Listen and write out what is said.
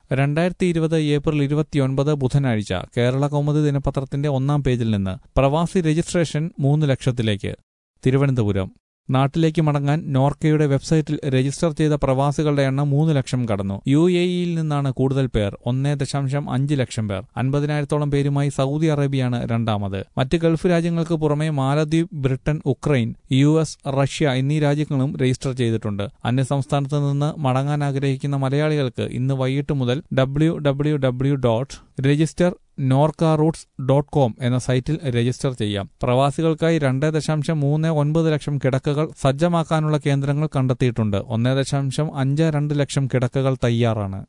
രണ്ടായിരത്തി ഇരുപത് ഏപ്രിൽ ഇരുപത്തിയൊൻപത് ബുധനാഴ്ച കേരള കൗമുദി ദിനപത്രത്തിന്റെ ഒന്നാം പേജിൽ നിന്ന് പ്രവാസി രജിസ്ട്രേഷൻ മൂന്ന് ലക്ഷത്തിലേക്ക് തിരുവനന്തപുരം നാട്ടിലേക്ക് മടങ്ങാൻ നോർക്കയുടെ വെബ്സൈറ്റിൽ രജിസ്റ്റർ ചെയ്ത പ്രവാസികളുടെ എണ്ണം മൂന്ന് ലക്ഷം കടന്നു യു എ ഇയിൽ നിന്നാണ് കൂടുതൽ പേർ ഒന്നേ ദശാംശം അഞ്ച് ലക്ഷം പേർ അൻപതിനായിരത്തോളം പേരുമായി സൗദി അറേബ്യയാണ് രണ്ടാമത് മറ്റ് ഗൾഫ് രാജ്യങ്ങൾക്ക് പുറമെ Maldives Britain Ukraine U S Russia എന്നീ രാജ്യങ്ങളും രജിസ്റ്റർ ചെയ്തിട്ടുണ്ട് അന്യസംസ്ഥാനത്ത് നിന്ന് മടങ്ങാൻ ആഗ്രഹിക്കുന്ന മലയാളികൾക്ക് ഇന്ന് വൈകിട്ട് മുതൽ W W W dot register Norka roots dot com എന്ന സൈറ്റിൽ രജിസ്റ്റർ ചെയ്യാം പ്രവാസികൾക്കായി രണ്ട് ദശാംശം മൂന്ന് ഒൻപത് ലക്ഷം കിടക്കകൾ സജ്ജമാക്കാനുള്ള കേന്ദ്രങ്ങൾ കണ്ടെത്തിയിട്ടുണ്ട് ഒന്നേ ദശാംശം അഞ്ച് രണ്ട് ലക്ഷം കിടക്കകൾ തയ്യാറാണ്